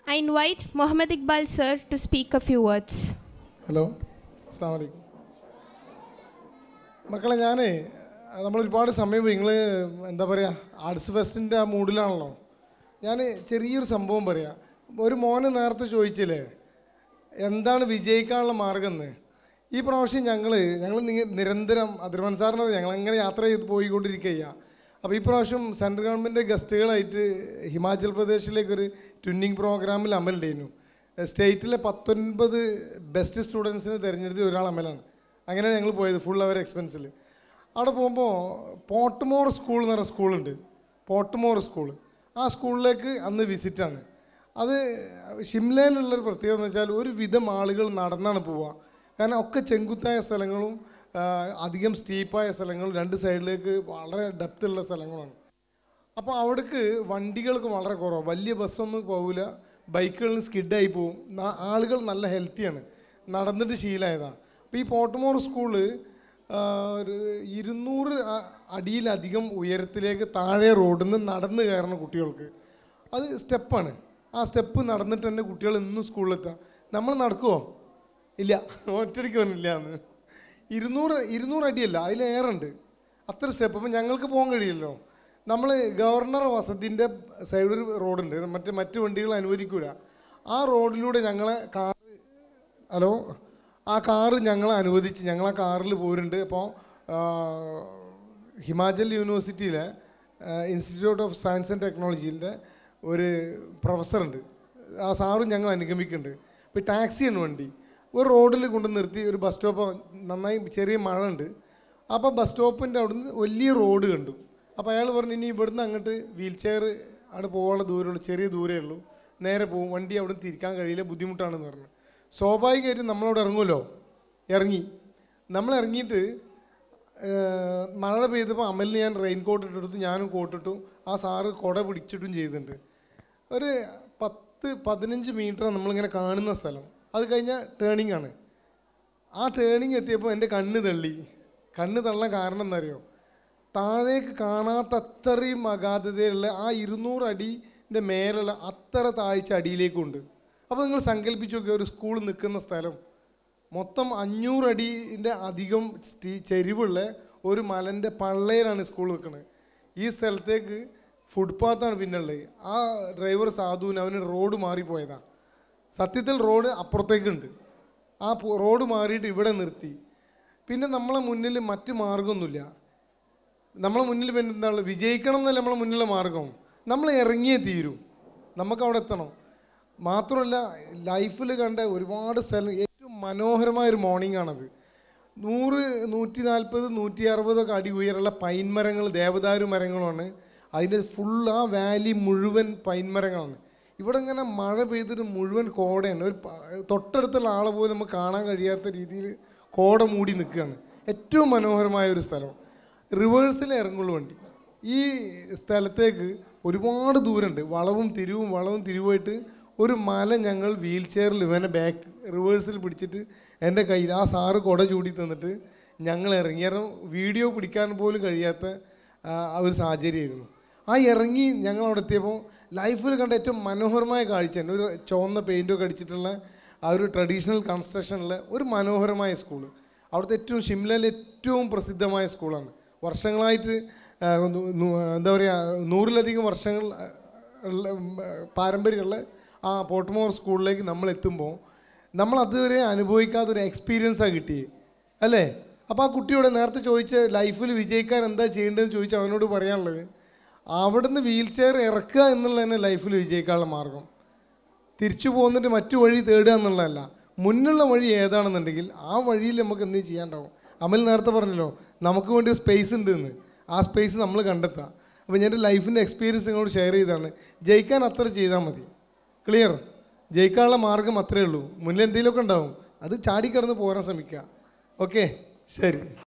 I invite Mohammed Iqbal sir to speak a few words. Hello അസ്സാം വലൈക്കും മക്കളെ ഞാൻ നമ്മൾ ഒരുപാട് സമയം നിങ്ങൾ എന്താ പറയുക ആർട്സ് ഫെസ്റ്റിൻ്റെ ആ മൂഡിലാണല്ലോ ഞാൻ ചെറിയൊരു സംഭവം പറയാം ഒരു മോന് നേരത്തെ ചോദിച്ചില്ലേ എന്താണ് വിജയിക്കാനുള്ള മാർഗം എന്ന് ഈ പ്രാവശ്യം ഞങ്ങൾ ഞങ്ങൾ നിരന്തരം അതിർവൻ സാറിന് ഞങ്ങൾ അങ്ങനെ യാത്ര ചെയ്ത് പോയിക്കൊണ്ടിരിക്കുക അപ്പോൾ ഈ പ്രാവശ്യം സെൻട്രൽ ഗവൺമെൻറ് ഗസ്റ്റുകളായിട്ട് ഹിമാചൽ പ്രദേശിലേക്കൊരു ട്വിന്നിങ് പ്രോഗ്രാമിൽ അമലുണ്ടായിരുന്നു സ്റ്റേറ്റിലെ പത്തൊൻപത് ബെസ്റ്റ് സ്റ്റുഡൻസിനെ തിരഞ്ഞെടുത്ത് ഒരാൾ അമലാണ് അങ്ങനെ ഞങ്ങൾ പോയത് ഫുൾ അവർ എക്സ്പെൻസിൽ അവിടെ പോകുമ്പോൾ പോട്ടുമോർ സ്കൂൾ എന്ന് പറഞ്ഞ സ്കൂളുണ്ട് പോട്ടുമോർ സ്കൂൾ ആ സ്കൂളിലേക്ക് അന്ന് വിസിറ്റാണ് അത് ഷിംലയിലുള്ളൊരു പ്രത്യേകത എന്ന് വെച്ചാൽ ഒരു വിധം ആളുകൾ നടന്നാണ് പോവുക കാരണം ഒക്കെ ചെങ്കുത്തായ സ്ഥലങ്ങളും ആ, അധികം സ്റ്റീപ്പായ സ്ഥലങ്ങളും രണ്ട് സൈഡിലേക്ക് വളരെ ഡെപ്തുള്ള സ്ഥലങ്ങളാണ് അപ്പോൾ അവിടേക്ക് വണ്ടികൾക്ക് വളരെ കുറവ് വലിയ ബസ്സൊന്നും പോകില്ല ബൈക്കുകളിൽ സ്കിഡായി പോവും ന- ആളുകൾ നല്ല ഹെൽത്തിയാണ് നടന്നിട്ട് ശീലമായതാണ് അപ്പോൾ ഈ പോട്ടുമോർ സ്കൂള് ആ, ഒരു ഇരുന്നൂറ് അ- അടിയിലധികം ഉയരത്തിലേക്ക് താഴെ റോഡിൽ നിന്ന് നടന്ന് കയറുന്ന കുട്ടികൾക്ക് അത് സ്റ്റെപ്പാണ് ആ സ്റ്റെപ്പ് നടന്നിട്ട് തന്നെ കുട്ടികൾ ഇന്നും സ്കൂളിലെത്താം നമ്മൾ നടക്കുമോ ഇല്ല ഒറ്റയ്ക്ക് വന്നില്ല എന്ന് ഇരുന്നൂറ് ഇരുന്നൂറ് അടിയല്ല അതിലേറെ ഉണ്ട് അത്ര സ്റ്റെപ്പ് അപ്പം ഞങ്ങൾക്ക് പോകാൻ കഴിയില്ലല്ലോ നമ്മൾ ഗവർണർ വസതിൻ്റെ സൈഡിൽ ഒരു റോഡുണ്ട് മറ്റ് മറ്റ് വണ്ടികൾ അനുവദിക്കൂല ആ റോഡിലൂടെ ഞങ്ങളെ കാർ ഹലോ ആ കാറ് ഞങ്ങളെ അനുവദിച്ച് ഞങ്ങൾ ആ കാറിൽ പോരുന്നുണ്ട് അപ്പോൾ ഹിമാചൽ യൂണിവേഴ്സിറ്റിയിലെ ഇൻസ്റ്റിറ്റ്യൂട്ട് ഓഫ് സയൻസ് ആൻഡ് ടെക്നോളജിൻ്റെ ഒരു പ്രൊഫസറുണ്ട് ആ സാറും ഞങ്ങൾ അനുഗമിക്കുന്നുണ്ട് ഇപ്പോൾ ടാക്സിയാണ് വണ്ടി ഒരു റോഡിൽ കൊണ്ട് നിർത്തി ഒരു ബസ് സ്റ്റോപ്പ് നന്നായി ചെറിയ മഴ ഉണ്ട് അപ്പോൾ ബസ് സ്റ്റോപ്പിൻ്റെ അവിടുന്ന് വലിയ റോഡ് കണ്ടു അപ്പോൾ അയാൾ പറഞ്ഞു ഇനി ഇവിടുന്ന് അങ്ങോട്ട് വീൽ ചെയർ അവിടെ പോകാനുള്ള ദൂരമുള്ളൂ ചെറിയ ദൂരമേ ഉള്ളൂ നേരെ പോകും വണ്ടി അവിടെ തിരിക്കാൻ കഴിയില്ല ബുദ്ധിമുട്ടാണെന്ന് പറഞ്ഞു സ്വാഭാവികമായിട്ടും നമ്മളവിടെ ഇറങ്ങുമല്ലോ ഇറങ്ങി നമ്മൾ ഇറങ്ങിയിട്ട് ഏഹ്, മഴ പെയ്തപ്പോൾ അമലിന് ഞാൻ റെയിൻ കോട്ട് ഇട്ടെടുത്തു ഞാനും കോട്ടിട്ടു ആ സാറ് കുട പിടിച്ചിട്ടും ചെയ്തിട്ടുണ്ട് ഒരു പത്ത് പതിനഞ്ച് മീറ്റർ നമ്മളിങ്ങനെ കാണുന്ന സ്ഥലം അത് കഴിഞ്ഞാൽ ടേണിംഗ് ആണ് ആ ടേണിംഗ് എത്തിയപ്പോൾ എൻ്റെ കണ്ണ് തള്ളി കണ്ണ് തള്ളാൻ കാരണം എന്നറിയോ താഴേക്ക് കാണാത്ത അത്രയും അഗാധതയുള്ള ആ ഇരുന്നൂറ് അടിൻ്റെ മേലുള്ള അത്ര താഴ്ച അടിയിലേക്കുണ്ട് അപ്പോൾ നിങ്ങൾ സങ്കല്പിച്ച് നോക്കിയ ഒരു സ്കൂൾ നിൽക്കുന്ന സ്ഥലം മൊത്തം അഞ്ഞൂറ് അടിൻ്റെ അധികം സ്റ്റീ ചെരിവുള്ള ഒരു മലൻ്റെ പള്ളയിലാണ് സ്കൂൾ നിൽക്കുന്നത് ഈ സ്ഥലത്തേക്ക് ഫുട്പാത്താണ് പിന്നുള്ളത് ആ ഡ്രൈവർ സാധുവിന് അവന് റോഡ് മാറിപ്പോയതാണ് സത്യത്തിൽ റോഡ് അപ്പുറത്തേക്കുണ്ട് ആ പു- റോഡ് മാറിയിട്ട് ഇവിടെ നിർത്തി പിന്നെ നമ്മളെ മുന്നിൽ മറ്റ് മാർഗമൊന്നുമില്ല നമ്മളെ മുന്നിൽ പിന്നെ എന്താണ് വിജയിക്കണം എന്നല്ല നമ്മളെ മുന്നിലെ മാർഗം നമ്മൾ ഇറങ്ങിയേ തീരൂ നമുക്ക് അവിടെ എത്തണം മാത്രമല്ല ലൈഫിൽ കണ്ട ഒരുപാട് സ്ഥലം ഏറ്റവും മനോഹരമായ ഒരു മോർണിംഗ് ആണത് നൂറ് നൂറ്റി നാൽപ്പത് നൂറ്റി അറുപതൊക്കെ അടി ഉയരമുള്ള പൈൻ മരങ്ങൾ ദേവദാരു മരങ്ങളുമാണ് അതിൻ്റെ ഫുൾ ആ വാലി മുഴുവൻ പൈൻ മരങ്ങളാണ് ഇവിടെ ഇങ്ങനെ മഴ പെയ്തിട്ട് മുഴുവൻ കോടയാണ് ഒരു പ- തൊട്ടടുത്തുള്ള ആളെ പോലും നമുക്ക് കാണാൻ കഴിയാത്ത രീതിയിൽ കോട മൂടി നിൽക്കുകയാണ് ഏറ്റവും മനോഹരമായ ഒരു സ്ഥലം റിവേഴ്സിൽ ഇറങ്ങുള്ളൂ വണ്ടി ഈ സ്ഥലത്തേക്ക് ഒരുപാട് ദൂരമുണ്ട് വളവും തിരിവും വളവും തിരിവുമായിട്ട് ഒരു മല ഞങ്ങൾ വീൽ ചെയറിൽ ഇവനെ ബാക്ക് റിവേഴ്സിൽ പിടിച്ചിട്ട് എൻ്റെ കയ്യിൽ ആ സാറ് കുട ചൂടി തന്നിട്ട് ഞങ്ങൾ ഇറങ്ങി കാരണം വീഡിയോ പിടിക്കാൻ പോലും കഴിയാത്ത ആ, ആ ഒരു സാഹചര്യമായിരുന്നു ആ ഇറങ്ങി ഞങ്ങൾ അവിടെ എത്തിയപ്പോൾ ലൈഫിൽ കണ്ട ഏറ്റവും മനോഹരമായ കാഴ്ച തന്നെ ഒരു ചുവന്ന പെയിൻറ്റൊക്കെ അടിച്ചിട്ടുള്ള ആ ഒരു ട്രഡീഷണൽ കൺസ്ട്രക്ഷനിലെ ഒരു മനോഹരമായ സ്കൂള് അവിടുത്തെ ഏറ്റവും ഷിംലയിലെ ഏറ്റവും പ്രസിദ്ധമായ സ്കൂളാണ് വർഷങ്ങളായിട്ട് ആ, നു- നു- എന്താ പറയുക നൂറിലധികം വർഷങ്ങൾ ആ, ഉള്ള ഉം, ആ, പാരമ്പര്യമുള്ള ആ പോട്ടുമോർ സ്കൂളിലേക്ക് നമ്മൾ എത്തുമ്പോൾ നമ്മൾ അതുവരെ അനുഭവിക്കാത്ത ഒരു എക്സ്പീരിയൻസാണ് കിട്ടിയത് അല്ലേ അപ്പോൾ ആ കുട്ടിയോട് നേരത്തെ ചോദിച്ച ലൈഫിൽ വിജയിക്കാൻ എന്താ ചെയ്യേണ്ടതെന്ന് ചോദിച്ചാൽ അവനോട് പറയാനുള്ളത് അവിടുന്ന് വീൽ ചെയർ ഇറക്കുക എന്നുള്ള തന്നെ ലൈഫിൽ വിജയിക്കാനുള്ള മാർഗം തിരിച്ചു പോന്നിട്ട് മറ്റു വഴി തേടുക എന്നുള്ളതല്ല മുന്നുള്ള വഴി ഏതാണെന്നുണ്ടെങ്കിൽ ആ വഴിയിൽ നമുക്ക് എന്ത് ചെയ്യാണ്ടാവും അമൽ നേരത്തെ പറഞ്ഞല്ലോ നമുക്ക് വേണ്ടി ഒരു സ്പേസ് ഉണ്ട് എന്ന് ആ സ്പേസ് നമ്മൾ കണ്ടെത്താം അപ്പോൾ ഞാൻ എൻ്റെ ലൈഫിൻ്റെ എക്സ്പീരിയൻസ് നിങ്ങളോട് ഷെയർ ചെയ്താണ് ജയിക്കാൻ അത്ര ചെയ്താൽ മതി ക്ലിയർ ജയിക്കാനുള്ള മാർഗം അത്രേ ഉള്ളൂ മുന്നിൽ എന്തെങ്കിലുമൊക്കെ ഉണ്ടാവും അത് ചാടിക്കടന്ന് പോരാൻ ശ്രമിക്കുക ഓക്കെ ശരി